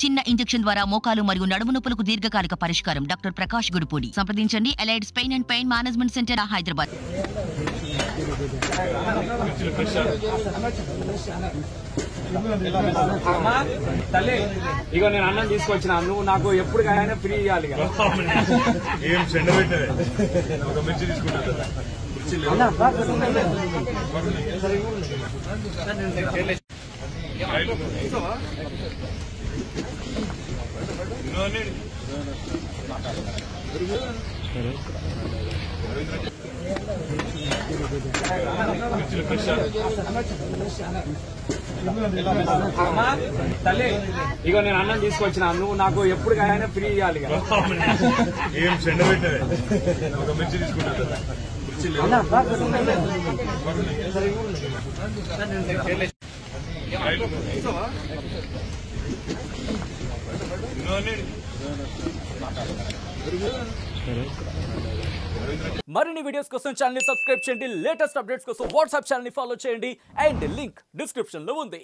చిన్న ఇంజెక్షన్ ద్వారా మోకాలు మరియు నడుము నొప్పులకు దీర్ఘకాలిక పరిష్కారం డాక్టర్ ప్రకాష్ గుడిపూడి సంప్రదించండి allied pain and pain management centre Hyderabad అమ్మా తల్లి ఇగో నేను అన్నం తీసుకొచ్చిన నువ్వు నాకు ఎప్పుడు కానీ ఫ్రీ ఇవ్వాలి ఇక. ఏం చెండ పెట్టారు ఒక మిర్చి తీసుకుంటారు మిర్చి లేవు. రైలు. ఇంకోని. మిర్చిలు ఫ్రెష్ అమ్మా తల్లి ఇగో నేను అన్నం తీసుకొచ్చిన నువ్వు నాకు ఎప్పుడు కానీ ఫ్రీ ఇవ్వాలి ఇక. ఏం చెండ పెట్టారు ఒక మిర్చి తీసుకుంటారు మిర్చి లేవు. రైలు. ఇంకోని. మరిన్ని వీడియోస్ కోసం ఛానల్ సబ్స్క్రైబ్ చేయండి లేటెస్ట్ అప్డేట్స్ కోసం వాట్సాప్ ఛానల్ ఫాలో చేయండి అండ్ లింక్ డిస్క్రిప్షన్ లో ఉంది